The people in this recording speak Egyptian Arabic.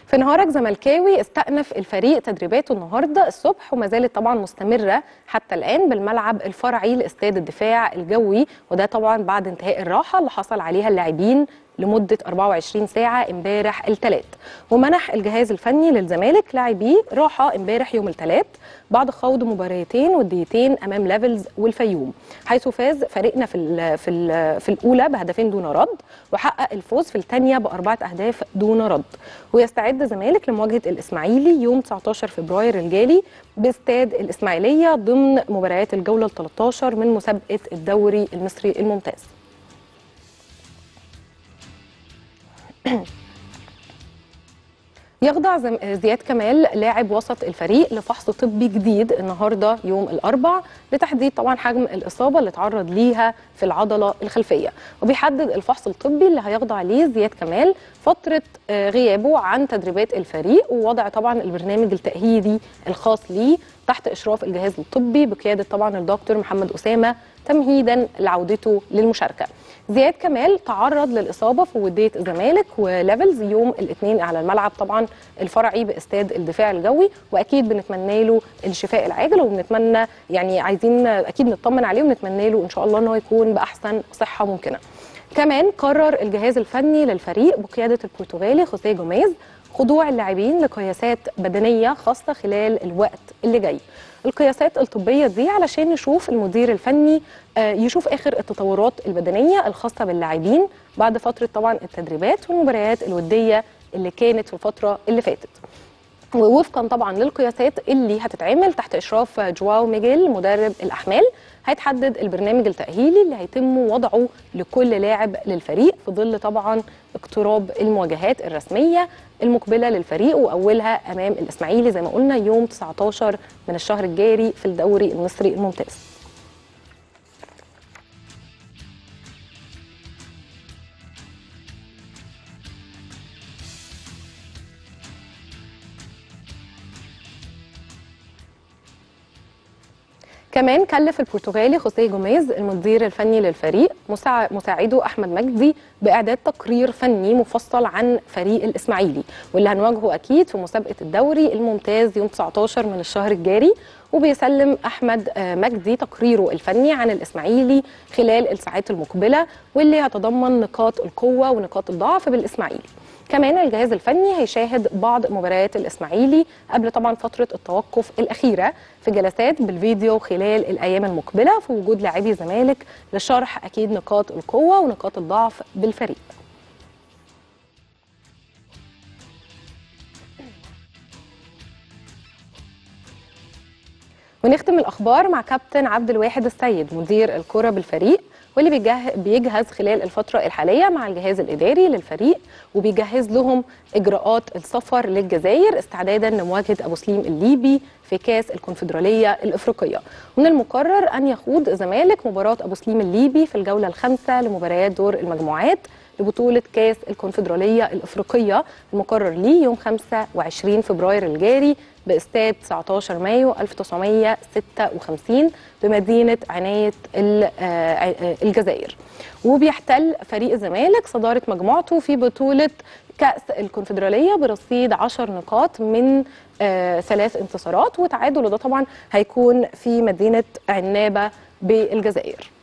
في نهارك زملكاوي استأنف الفريق تدريباته النهارده الصبح وما زالت طبعا مستمره حتى الان بالملعب الفرعي لاستاد الدفاع الجوي وده طبعا بعد انتهاء الراحه اللي حصل عليها اللاعبين لمده 24 ساعه امبارح الثلاث ومنح الجهاز الفني للزمالك لاعبيه راحه امبارح يوم الثلاث بعد خوض مباراتين وديتين امام ليفلز والفيوم حيث فاز فريقنا في ال في ال في الاولى بهدفين دون رد وحقق الفوز في الثانيه باربعه اهداف دون رد ويستعد الزمالك لمواجهه الاسماعيلي يوم 19 فبراير الجاري باستاد الاسماعيليه ضمن مباريات الجوله ال 13 من مسابقه الدوري المصري الممتاز يخضع زياد كمال لاعب وسط الفريق لفحص طبي جديد النهارده يوم الاربع لتحديد طبعا حجم الاصابه اللي اتعرض ليها في العضله الخلفيه وبيحدد الفحص الطبي اللي هيخضع ليه زياد كمال فتره غيابه عن تدريبات الفريق ووضع طبعا البرنامج التاهيلي الخاص ليه تحت اشراف الجهاز الطبي بقياده طبعا الدكتور محمد اسامه تمهيدا لعودته للمشاركه زياد كمال تعرض للاصابه في وديه الزمالك وليفلز يوم الاثنين على الملعب طبعا الفرعي باستاد الدفاع الجوي واكيد بنتمنى له الشفاء العاجل وبنتمنى يعني عايزين اكيد نطمن عليه ونتمنى له ان شاء الله ان هو يكون باحسن صحه ممكنه كمان قرر الجهاز الفني للفريق بقياده البرتغالي خوسيه جوميز خضوع اللاعبين لقياسات بدنيه خاصه خلال الوقت اللي جاي القياسات الطبيه دي علشان نشوف المدير الفني يشوف اخر التطورات البدنيه الخاصه باللاعبين بعد فتره طبعا التدريبات والمباريات الوديه اللي كانت في الفتره اللي فاتت ووفقا طبعا للقياسات اللي هتتعمل تحت اشراف جواو ميجيل مدرب الاحمال هيتحدد البرنامج التاهيلي اللي هيتم وضعه لكل لاعب للفريق في ظل طبعا اقتراب المواجهات الرسميه المقبله للفريق واولها امام الاسماعيلي زي ما قلنا يوم 19 من الشهر الجاري في الدوري المصري الممتاز كمان كلف البرتغالي خوسيه جوميز المدير الفني للفريق مساعده احمد مجدي باعداد تقرير فني مفصل عن فريق الاسماعيلي واللي هنواجهه اكيد في مسابقه الدوري الممتاز يوم 19 من الشهر الجاري وبيسلم احمد مجدي تقريره الفني عن الاسماعيلي خلال الساعات المقبله واللي هتضمن نقاط القوه ونقاط الضعف بالاسماعيلي كمان الجهاز الفني هيشاهد بعض مباريات الاسماعيلي قبل طبعا فتره التوقف الاخيره في جلسات بالفيديو خلال الايام المقبله في وجود لاعبي الزمالك لشرح اكيد نقاط القوه ونقاط الضعف بالفريق ونختم الاخبار مع كابتن عبد الواحد السيد مدير الكره بالفريق واللي بيجهز خلال الفترة الحالية مع الجهاز الإداري للفريق وبيجهز لهم إجراءات السفر للجزائر استعدادا لمواجهة أبو سليم الليبي في كاس الكونفدرالية الإفريقية ومن المقرر أن يخوض الزمالك مباراة أبو سليم الليبي في الجولة الخامسة لمباريات دور المجموعات لبطولة كاس الكونفدرالية الإفريقية المقرر ليه يوم 25 فبراير الجاري باستاد 19 مايو 1956 بمدينة عناية الجزائر وبيحتل فريق الزمالك صدارة مجموعته في بطولة كأس الكونفدرالية برصيد 10 نقاط من آه ثلاث انتصارات وتعادل وده طبعا هيكون في مدينة عنابة بالجزائر